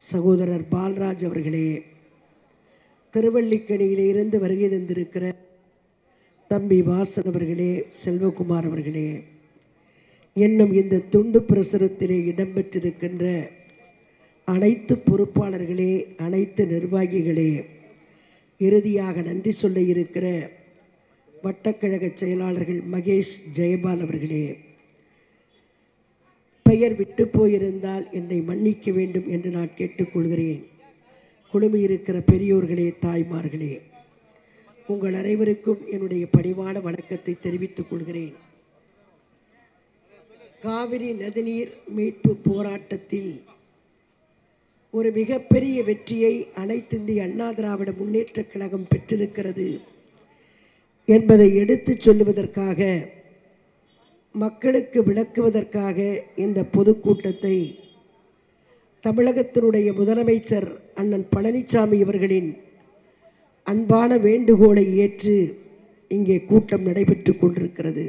சகோதரர் பால்ராஜ் அவர்களே திருவள்ளிக்கணியிலே இருந்து வருகை தந்திருக்கிற தம்பி வாசன் அவர்களே செல்வகுமார் அவர்களே என்னும் இந்த துண்டு பிரசுரத்திலே இடம்பெற்றிருக்கின்ற அனைத்து பொறுப்பாளர்களே அனைத்து நிர்வாகிகளே இறுதியாக நன்றி சொல்ல இருக்கிற வட்டக்கழக செயலாளர்கள் மகேஷ் ஜெயபால் அவர்களே பெயர் விட்டு போயிருந்தால் என்னை மன்னிக்க வேண்டும் என்று நான் கேட்டுக்கொள்கிறேன் குழுமி இருக்கிற பெரியோர்களே தாய்மார்களே உங்கள் அனைவருக்கும் என்னுடைய பணிவான வணக்கத்தை தெரிவித்துக் கொள்கிறேன் காவிரி நதிநீர் மீட்பு போராட்டத்தில் ஒரு மிகப்பெரிய வெற்றியை அனைத்திந்திய அண்ணா திராவிட முன்னேற்றக் கழகம் பெற்றிருக்கிறது என்பதை எடுத்துச் சொல்லுவதற்காக மக்களுக்கு விளக்குவதற்காக இந்த பொதுக்கூட்டத்தை தமிழகத்தினுடைய முதலமைச்சர் அண்ணன் பழனிசாமி அவர்களின் அன்பான வேண்டுகோளை ஏற்று இங்கே கூட்டம் நடைபெற்று கொண்டிருக்கிறது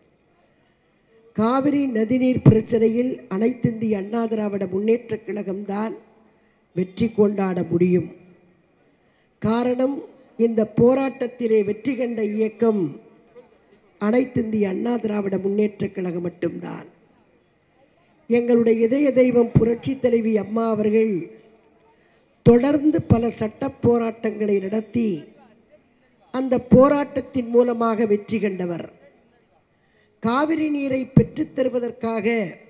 காவிரி நதிநீர் பிரச்சனையில் அனைத்திந்திய அண்ணா திராவிட முன்னேற்றக் கழகம்தான் வெற்றி கொண்டாட முடியும் காரணம் இந்த போராட்டத்திலே வெற்றி கண்ட இயக்கம் அனைத்திந்திய அண்ணா திராவிட முன்னேற்றக் கழகம் மட்டும்தான் எங்களுடைய இதய தெய்வம் புரட்சி தலைவி அம்மா அவர்கள் தொடர்ந்து பல சட்ட போராட்டங்களை நடத்தி அந்த போராட்டத்தின் மூலமாக வெற்றி கண்டவர் காவிரி நீரை பெற்றுத் தருவதற்காக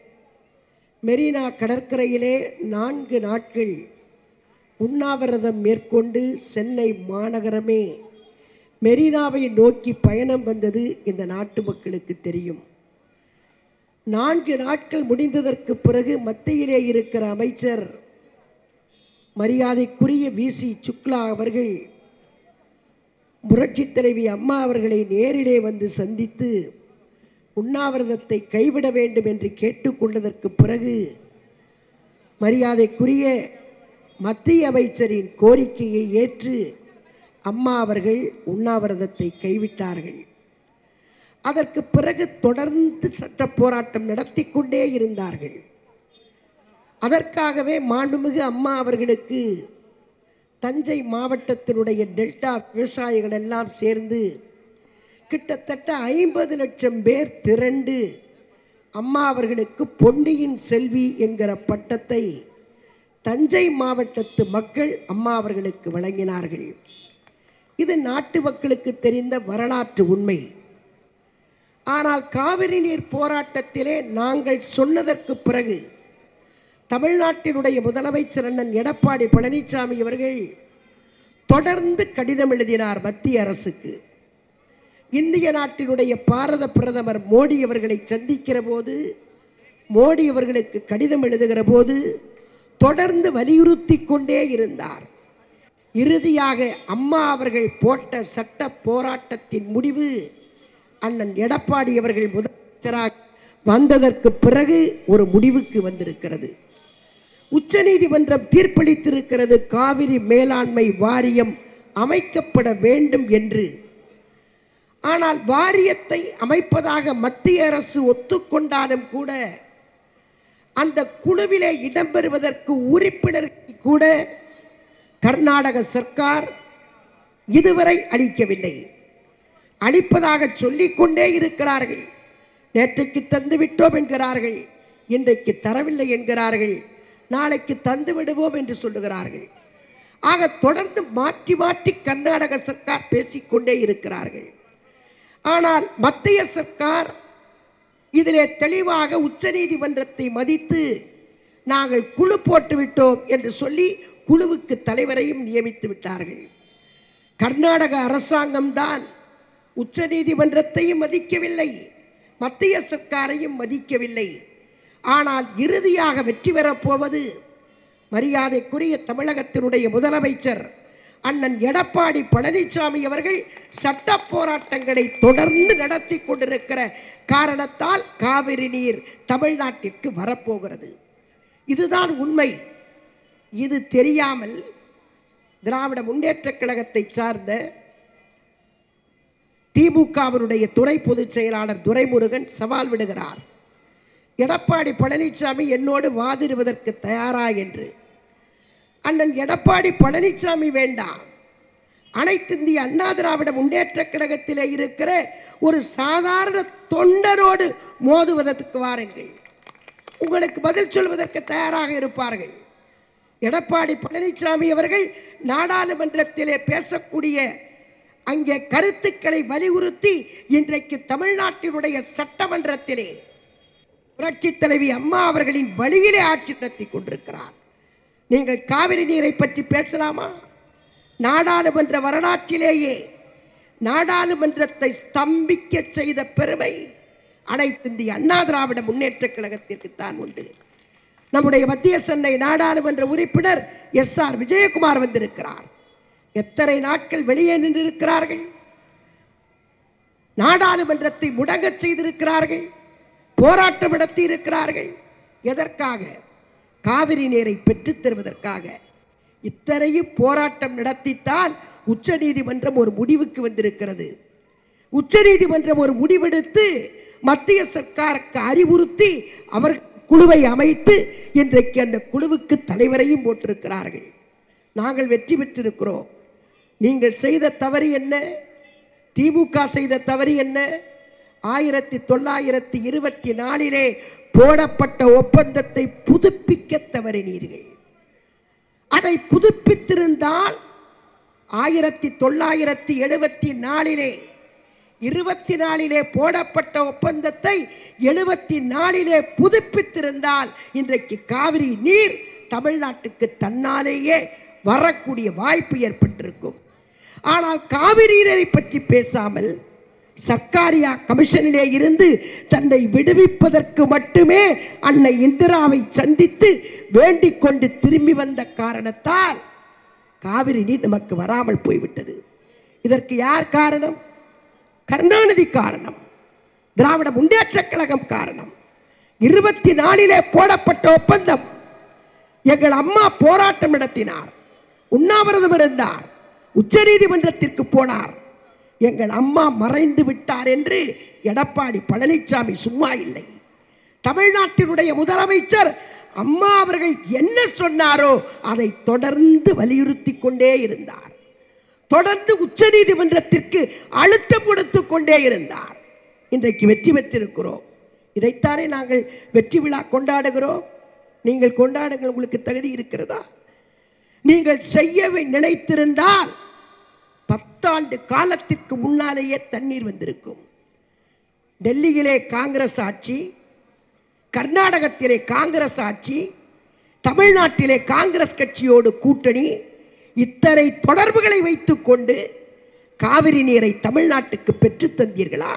மெரினா கடற்கரையிலே நான்கு நாட்கள் உண்ணாவிரதம் மேற்கொண்டு சென்னை மாநகரமே மெரினாவை நோக்கி பயணம் வந்தது இந்த நாட்டு மக்களுக்கு தெரியும் நான்கு நாட்கள் முடிந்ததற்கு பிறகு மத்தியிலே இருக்கிற அமைச்சர் மரியாதைக்குரிய விசி சுக்லா அவர்கள் புரட்சித் தலைவி அம்மா அவர்களை நேரிலே வந்து சந்தித்து உண்ணாவிரதத்தை கைவிட வேண்டும் என்று கேட்டுக்கொண்டதற்கு பிறகு மரியாதைக்குரிய மத்திய அமைச்சரின் கோரிக்கையை ஏற்று அம்மா அவர்கள் உண்ணாவிரதத்தை கைவிட்டார்கள் அதற்கு பிறகு தொடர்ந்து சட்ட போராட்டம் நடத்தி கொண்டே இருந்தார்கள் அதற்காகவே மாண்புமிகு அம்மா அவர்களுக்கு தஞ்சை மாவட்டத்தினுடைய டெல்டா விவசாயிகள் எல்லாம் சேர்ந்து கிட்டத்தட்ட ஐம்பது லட்சம் பேர் திரண்டு அம்மா அவர்களுக்கு பொன்னியின் செல்வி என்கிற பட்டத்தை தஞ்சை மாவட்டத்து மக்கள் அம்மா அவர்களுக்கு வழங்கினார்கள் இது நாட்டு மக்களுக்கு தெரிந்த வரலாற்று உண்மை ஆனால் காவிரி நீர் போராட்டத்திலே நாங்கள் சொன்னதற்கு பிறகு தமிழ்நாட்டினுடைய முதலமைச்சர் அண்ணன் எடப்பாடி பழனிசாமி அவர்கள் தொடர்ந்து கடிதம் எழுதினார் மத்திய அரசுக்கு இந்திய நாட்டினுடைய பாரத பிரதமர் மோடி அவர்களை சந்திக்கிற போது மோடி அவர்களுக்கு கடிதம் எழுதுகிற போது தொடர்ந்து வலியுறுத்தி கொண்டே இருந்தார் இறுதியாக அம்மா அவர்கள் போட்ட சட்ட போராட்டத்தின் முடிவு அண்ணன் எடப்பாடி அவர்கள் முதலமைச்சராக வந்ததற்கு பிறகு ஒரு முடிவுக்கு வந்திருக்கிறது உச்சநீதிமன்றம் தீர்ப்பளித்திருக்கிறது காவிரி மேலாண்மை வாரியம் அமைக்கப்பட வேண்டும் என்று ஆனால் வாரியத்தை அமைப்பதாக மத்திய அரசு ஒத்துக்கொண்டாலும் கூட அந்த குழுவிலே இடம்பெறுவதற்கு உறுப்பினர் கூட கர்நாடக சர்க்கார் இதுவரை அளிக்கவில்லை அளிப்பதாக சொல்லிக்கொண்டே இருக்கிறார்கள் நேற்றைக்கு தந்து விட்டோம் என்கிறார்கள் இன்றைக்கு தரவில்லை என்கிறார்கள் நாளைக்கு தந்து விடுவோம் என்று சொல்லுகிறார்கள் ஆக தொடர்ந்து மாற்றி மாற்றி கர்நாடக சர்க்கார் பேசிக்கொண்டே இருக்கிறார்கள் ஆனால் மத்திய சர்க்கார் இதிலே தெளிவாக உச்சநீதிமன்றத்தை மதித்து நாங்கள் குழு போட்டு விட்டோம் என்று சொல்லி குழுவுக்கு தலைவரையும் நியமித்து விட்டார்கள் கர்நாடக அரசாங்கம்தான் உச்சநீதிமன்றத்தையும் மதிக்கவில்லை மத்திய சர்க்காரையும் மதிக்கவில்லை ஆனால் இறுதியாக வெற்றி பெறப் போவது மரியாதைக்குரிய தமிழகத்தினுடைய முதலமைச்சர் அண்ணன் எடப்பாடி பழனிசாமி அவர்கள் சட்ட போராட்டங்களை தொடர்ந்து நடத்தி கொண்டிருக்கிற காரணத்தால் காவிரி நீர் தமிழ்நாட்டிற்கு வரப்போகிறது இதுதான் உண்மை இது தெரியாமல் திராவிட முன்னேற்றக் கழகத்தை சார்ந்த திமுகவினுடைய துறை பொதுச் செயலாளர் துரைமுருகன் சவால் விடுகிறார் எடப்பாடி பழனிசாமி என்னோடு வாதிடுவதற்கு தயாரா என்று அண்ணன் எடப்பாடி பழனிசாமி வேண்டாம் அனைத்து இந்திய அண்ணா திராவிட முன்னேற்ற கழகத்திலே இருக்கிற ஒரு சாதாரண தொண்டரோடு மோதுவதற்கு வாருங்கள் உங்களுக்கு பதில் சொல்வதற்கு தயாராக இருப்பார்கள் எடப்பாடி பழனிசாமி அவர்கள் நாடாளுமன்றத்திலே பேசக்கூடிய அங்கே கருத்துக்களை வலியுறுத்தி இன்றைக்கு தமிழ்நாட்டினுடைய சட்டமன்றத்திலே புரட்சி தலைவி அம்மா அவர்களின் வழியிலே ஆட்சி நடத்தி கொண்டிருக்கிறார் நீங்கள் காவிரி நீரை பற்றி பேசலாமா நாடாளுமன்ற வரலாற்றிலேயே நாடாளுமன்றத்தை ஸ்தம்பிக்க செய்த பெருமை அனைத்து இந்திய அண்ணா திராவிட முன்னேற்ற கழகத்திற்கு தான் உண்டு நம்முடைய மத்திய சென்னை நாடாளுமன்ற உறுப்பினர் எஸ் ஆர் விஜயகுமார் வந்திருக்கிறார் எத்தனை நாட்கள் வெளியே நின்றிருக்கிறார்கள் நாடாளுமன்றத்தை முடங்கச் செய்திருக்கிறார்கள் போராட்டம் நடத்தி இருக்கிறார்கள் எதற்காக காவிரி நீரை பெற்றுத் தருவதற்காக இத்தனையும் போராட்டம் நடத்தித்தான் உச்சநீதிமன்றம் ஒரு முடிவுக்கு வந்திருக்கிறது உச்சநீதிமன்றம் ஒரு முடிவெடுத்து மத்திய சர்க்காருக்கு அறிவுறுத்தி அவர் குழுவை அமைத்து இன்றைக்கு அந்த குழுவுக்கு தலைவரையும் போட்டிருக்கிறார்கள் நாங்கள் வெற்றி பெற்றிருக்கிறோம் நீங்கள் செய்த தவறு என்ன திமுக செய்த தவறு என்ன ஆயிரத்தி தொள்ளாயிரத்தி இருபத்தி நாலிலே போடப்பட்ட ஒப்பந்தத்தை புதுப்பிக்க தவறினீர்கள் அதை புதுப்பித்திருந்தால் ஆயிரத்தி தொள்ளாயிரத்தி எழுபத்தி நாலிலே இருபத்தி நாலிலே போடப்பட்ட ஒப்பந்தத்தை எழுபத்தி நாலிலே புதுப்பித்திருந்தால் இன்றைக்கு காவிரி நீர் தமிழ்நாட்டுக்கு தன்னாலேயே வரக்கூடிய வாய்ப்பு ஏற்பட்டிருக்கும் ஆனால் காவிரி நீரை பற்றி பேசாமல் சர்க்காரியா கமிஷனிலே இருந்து தன்னை விடுவிப்பதற்கு மட்டுமே அன்னை இந்திராவை சந்தித்து வேண்டிக் கொண்டு திரும்பி வந்த காரணத்தால் காவிரி நீர் நமக்கு வராமல் போய்விட்டது இதற்கு யார் காரணம் கருணாநிதி காரணம் திராவிட முன்னேற்ற கழகம் காரணம் இருபத்தி நாலிலே போடப்பட்ட ஒப்பந்தம் எங்கள் அம்மா போராட்டம் நடத்தினார் உண்ணாவிரதம் இருந்தார் உச்சநீதிமன்றத்திற்கு போனார் எங்கள் அம்மா மறைந்து விட்டார் என்று எடப்பாடி பழனிசாமி சும்மா இல்லை தமிழ்நாட்டினுடைய முதலமைச்சர் அம்மா அவர்கள் என்ன சொன்னாரோ அதை தொடர்ந்து வலியுறுத்தி கொண்டே இருந்தார் தொடர்ந்து உச்சநீதிமன்றத்திற்கு அழுத்தம் கொடுத்து கொண்டே இருந்தார் இன்றைக்கு வெற்றி பெற்றிருக்கிறோம் இதைத்தானே நாங்கள் வெற்றி விழா கொண்டாடுகிறோம் நீங்கள் கொண்டாடுங்கள் உங்களுக்கு தகுதி இருக்கிறதா நீங்கள் செய்ய நினைத்திருந்தால் பத்தாண்டு காலத்திற்கு முன்னாலேயே தண்ணீர் வந்திருக்கும் டெல்லியிலே காங்கிரஸ் ஆட்சி கர்நாடகத்திலே காங்கிரஸ் ஆட்சி தமிழ்நாட்டிலே காங்கிரஸ் கட்சியோடு கூட்டணி இத்தனை தொடர்புகளை வைத்துக்கொண்டு காவிரி நீரை தமிழ்நாட்டுக்கு பெற்றுத் தந்தீர்களா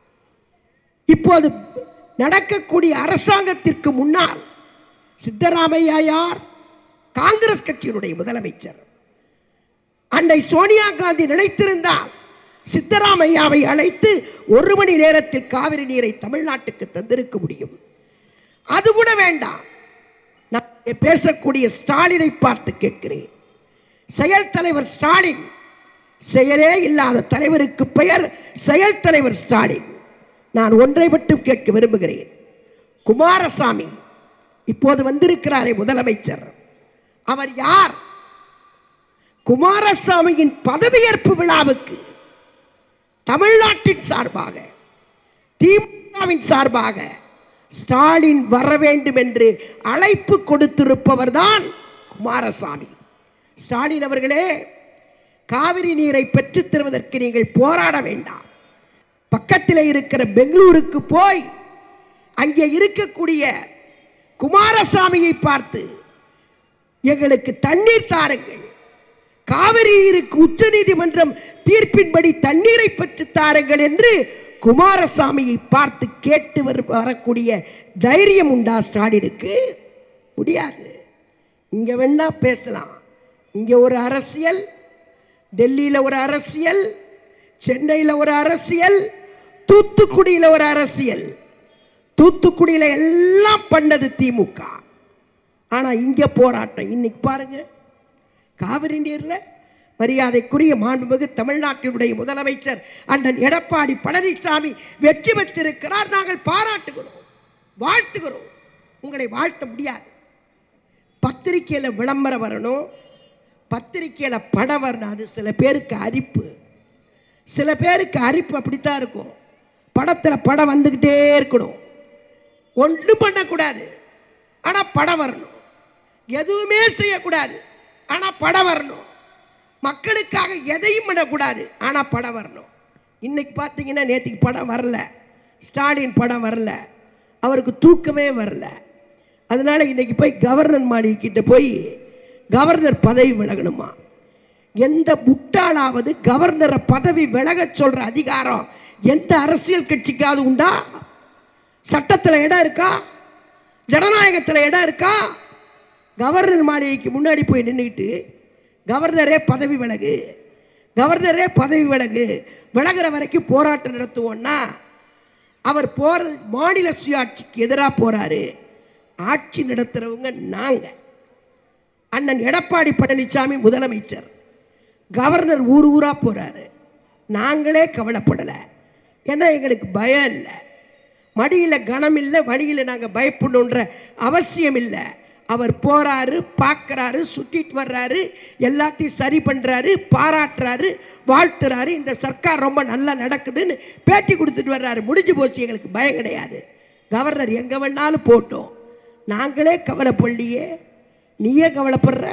இப்போது நடக்கக்கூடிய அரசாங்கத்திற்கு முன்னால் சித்தராமையா யார் காங்கிரஸ் கட்சியினுடைய முதலமைச்சர் அன்னை சோனியா காந்தி நினைத்திருந்தால் சித்தராமையாவை அழைத்து ஒரு மணி நேரத்தில் காவிரி நீரை தமிழ்நாட்டுக்கு தந்திருக்க முடியும் அது கூட வேண்டாம் நான் இங்கே பேசக்கூடிய ஸ்டாலினை பார்த்து கேட்கிறேன் செயல் தலைவர் ஸ்டாலின் செயலே இல்லாத தலைவருக்கு பெயர் செயல் தலைவர் ஸ்டாலின் நான் ஒன்றை மட்டும் கேட்க விரும்புகிறேன் குமாரசாமி இப்போது வந்திருக்கிறாரே முதலமைச்சர் அவர் யார் குமாரசாமியின் பதவியேற்பு விழாவுக்கு தமிழ்நாட்டின் சார்பாக திமுகவின் சார்பாக ஸ்டாலின் வர வேண்டும் என்று அழைப்பு கொடுத்திருப்பவர் தான் குமாரசாமி ஸ்டாலின் அவர்களே காவிரி நீரை பெற்றுத் தருவதற்கு நீங்கள் போராட வேண்டாம் பக்கத்தில் இருக்கிற பெங்களூருக்கு போய் அங்கே இருக்கக்கூடிய குமாரசாமியை பார்த்து எங்களுக்கு தண்ணீர் தாருங்கள் காவிரி நீருக்கு உச்சநீதிமன்றம் தீர்ப்பின்படி தண்ணீரை பெற்று தாருங்கள் என்று குமாரசாமியை பார்த்து கேட்டு வரு- வரக்கூடிய தைரியம் உண்டா ஸ்டாலினுக்கு முடியாது இங்க வேணா பேசலாம் இங்க ஒரு அரசியல் டெல்லியில ஒரு அரசியல் சென்னையில் ஒரு அரசியல் தூத்துக்குடியில ஒரு அரசியல் தூத்துக்குடியில எல்லாம் பண்ணது திமுக ஆனா இங்க போராட்டம் இன்னைக்கு பாருங்க காவிரி நீர்ல மரியாதைக்குரிய மாண்புமிகு தமிழ்நாட்டினுடைய முதலமைச்சர் அண்ணன் எடப்பாடி பழனிசாமி வெற்றி பெற்றிருக்கிறார் நாங்கள் பாராட்டுகிறோம் வாழ்த்துகிறோம் உங்களை வாழ்த்த முடியாது பத்திரிக்கையில் விளம்பரம் வரணும் பத்திரிக்கையில் படம் வரணும் அது சில பேருக்கு அரிப்பு சில பேருக்கு அரிப்பு அப்படித்தான் இருக்கும் படத்தில் படம் வந்துக்கிட்டே இருக்கணும் ஒன்றும் பண்ணக்கூடாது ஆனால் படம் வரணும் எதுவுமே செய்யக்கூடாது ஆனால் படம் வரணும் மக்களுக்காக எதையும் பண்ணக்கூடாது ஆனால் படம் வரணும் இன்னைக்கு பார்த்தீங்கன்னா நேற்றுக்கு படம் வரல ஸ்டாலின் படம் வரல அவருக்கு தூக்கமே வரல அதனால இன்னைக்கு போய் கவர்னர் மாளிகை கிட்ட போய் கவர்னர் பதவி விலகணுமா எந்த முட்டாளாவது கவர்னரை பதவி விலகச் சொல்ற அதிகாரம் எந்த அரசியல் கட்சிக்காவது உண்டா சட்டத்தில் இடம் இருக்கா ஜனநாயகத்தில் இடம் இருக்கா கவர்னர் மாளிகைக்கு முன்னாடி போய் நின்றுக்கிட்டு கவர்னரே பதவி விலகு கவர்னரே பதவி விலகு விலகுற வரைக்கும் போராட்டம் நடத்துவோம்னா அவர் போறது மாநில சுயாட்சிக்கு எதிராக போறாரு ஆட்சி நடத்துறவங்க நாங்க அண்ணன் எடப்பாடி பழனிசாமி முதலமைச்சர் கவர்னர் ஊர் ஊரா போறாரு நாங்களே கவலைப்படலை ஏன்னா எங்களுக்கு பயம் இல்லை மடியில் கனம் இல்லை வழியில் நாங்கள் பயப்படணுன்ற அவசியம் இல்லை அவர் போறாரு பார்க்கறாரு சுத்திட்டு வர்றாரு எல்லாத்தையும் சரி பண்றாரு பாராட்டுறாரு வாழ்த்துறாரு இந்த சர்க்கார் ரொம்ப நல்லா நடக்குதுன்னு பேட்டி கொடுத்துட்டு வர்றாரு முடிஞ்சு போச்சு எங்களுக்கு பயம் கிடையாது கவர்னர் எங்க வேணாலும் போட்டோம் நாங்களே கவலைப்படலையே நீயே கவலைப்படுற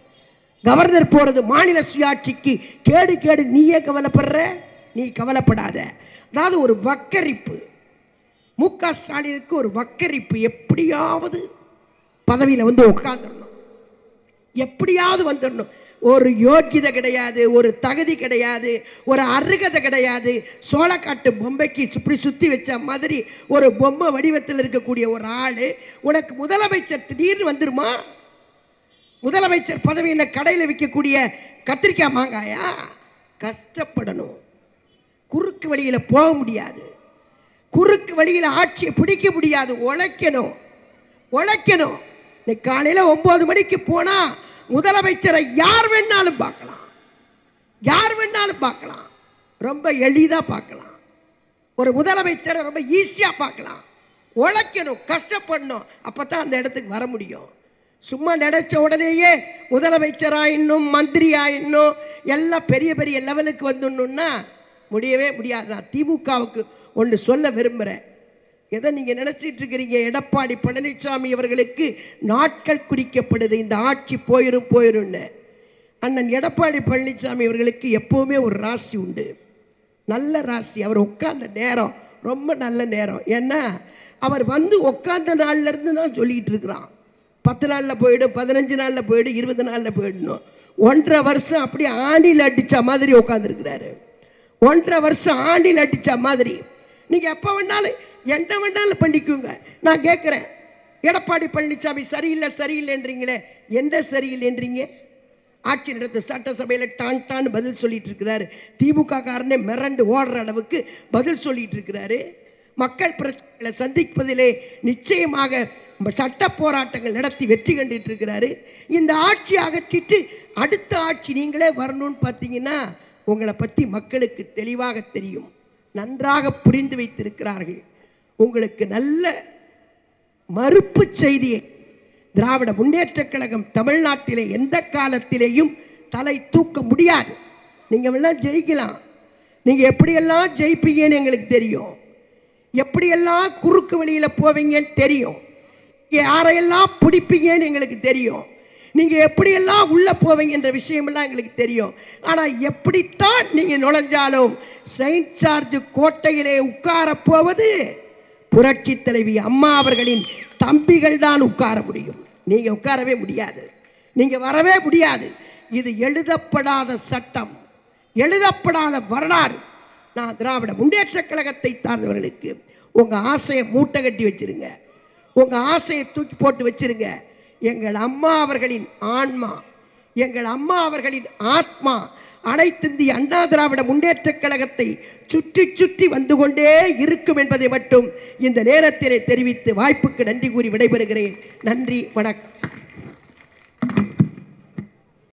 கவர்னர் போறது மாநில சுயாட்சிக்கு கேடு கேடு நீயே கவலைப்படுற நீ கவலைப்படாத அதாவது ஒரு வக்கரிப்பு மு க ஸ்டாலினுக்கு ஒரு வக்கரிப்பு எப்படியாவது பதவியில் வந்து உட்காந்துடணும் எப்படியாவது வந்துடணும் ஒரு யோக்கியதை கிடையாது ஒரு தகுதி கிடையாது ஒரு அருகதை கிடையாது சோளக்காட்டு பொம்மைக்கு இப்படி சுற்றி வச்ச மாதிரி ஒரு பொம்மை வடிவத்தில் இருக்கக்கூடிய ஒரு ஆள் உனக்கு முதலமைச்சர் திடீர்னு வந்துருமா முதலமைச்சர் பதவியில் கடையில் விற்கக்கூடிய கத்திரிக்காய் மாங்காயா கஷ்டப்படணும் குறுக்கு வழியில் போக முடியாது குறுக்கு வழியில் ஆட்சியை பிடிக்க முடியாது உழைக்கணும் உழைக்கணும் இன்னைக்கு காலையில் ஒன்பது மணிக்கு போனால் முதலமைச்சரை யார் வேணாலும் பார்க்கலாம் யார் வேணாலும் பார்க்கலாம் ரொம்ப எளிதாக பார்க்கலாம் ஒரு முதலமைச்சரை ரொம்ப ஈஸியாக பார்க்கலாம் உழைக்கணும் கஷ்டப்படணும் அப்போ தான் அந்த இடத்துக்கு வர முடியும் சும்மா நினைச்ச உடனேயே முதலமைச்சர் ஆயிடணும் மந்திரி ஆயிடணும் எல்லாம் பெரிய பெரிய லெவலுக்கு வந்துடணும்னா முடியவே முடியாது நான் திமுகவுக்கு ஒன்று சொல்ல விரும்புகிறேன் எதை நீங்கள் நினச்சிட்டு இருக்கிறீங்க எடப்பாடி பழனிசாமி அவர்களுக்கு நாட்கள் குறிக்கப்படுது இந்த ஆட்சி போயிரும் போயிரும்னு அண்ணன் எடப்பாடி பழனிசாமி அவர்களுக்கு எப்போவுமே ஒரு ராசி உண்டு நல்ல ராசி அவர் உட்கார்ந்த நேரம் ரொம்ப நல்ல நேரம் ஏன்னா அவர் வந்து உட்கார்ந்த நாள்ல இருந்து தான் சொல்லிக்கிட்டு இருக்கிறான் பத்து நாளில் போயிடும் பதினஞ்சு நாளில் போயிடும் இருபது நாளில் போயிடணும் ஒன்றரை வருஷம் அப்படியே ஆணியில் அடித்த மாதிரி உட்காந்துருக்கிறாரு ஒன்றரை வருஷம் ஆண்டில் அடித்த மாதிரி நீங்கள் எப்போ வேணாலும் என்ன வேணாலும் பண்ணிக்கோங்க நான் கேட்குறேன் எடப்பாடி பழனிசாமி சரியில்லை சரியில்லைன்றீங்களே என்ன சரியில்லைன்றீங்க ஆட்சி நடத்த சட்டசபையில் டான் டான் பதில் சொல்லிட்டு இருக்கிறாரு திமுக காரனே மிரண்டு ஓடுற அளவுக்கு பதில் சொல்லிட்டு இருக்கிறாரு மக்கள் பிரச்சனைகளை சந்திப்பதிலே நிச்சயமாக சட்ட போராட்டங்கள் நடத்தி வெற்றி கண்டுட்டு இருக்கிறாரு இந்த ஆட்சி அகற்றிட்டு அடுத்த ஆட்சி நீங்களே வரணும்னு பார்த்தீங்கன்னா உங்களை பற்றி மக்களுக்கு தெளிவாக தெரியும் நன்றாக புரிந்து வைத்திருக்கிறார்கள் உங்களுக்கு நல்ல மறுப்பு செய்தியை திராவிட முன்னேற்றக் கழகம் தமிழ்நாட்டிலே எந்த காலத்திலேயும் தலை தூக்க முடியாது நீங்க வேணா ஜெயிக்கலாம் நீங்க எப்படியெல்லாம் ஜெயிப்பீங்கன்னு எங்களுக்கு தெரியும் எப்படியெல்லாம் குறுக்கு வழியில போவீங்கன்னு தெரியும் யாரையெல்லாம் பிடிப்பீங்கன்னு எங்களுக்கு தெரியும் நீங்க எப்படியெல்லாம் உள்ள போவீங்கன்ற விஷயமெல்லாம் எங்களுக்கு தெரியும் ஆனா எப்படித்தான் நீங்க நுழைஞ்சாலும் செயின்ட் சார்ஜ் கோட்டையிலே உட்கார போவது புரட்சி தலைவி அம்மா அவர்களின் தம்பிகள் தான் உட்கார முடியும் நீங்க உட்காரவே முடியாது நீங்க வரவே முடியாது இது எழுதப்படாத சட்டம் எழுதப்படாத வரலாறு நான் திராவிட முன்னேற்ற கழகத்தை சார்ந்தவர்களுக்கு உங்க ஆசையை மூட்டை கட்டி வச்சிருங்க உங்க ஆசையை தூக்கி போட்டு வச்சிருங்க எங்கள் அம்மா அவர்களின் ஆன்மா எங்கள் அம்மா அவர்களின் ஆத்மா அனைத்திந்திய அண்ணா திராவிட முன்னேற்றக் கழகத்தை சுற்றி சுற்றி வந்து கொண்டே இருக்கும் என்பதை மட்டும் இந்த நேரத்திலே தெரிவித்து வாய்ப்புக்கு நன்றி கூறி விடைபெறுகிறேன் நன்றி வணக்கம்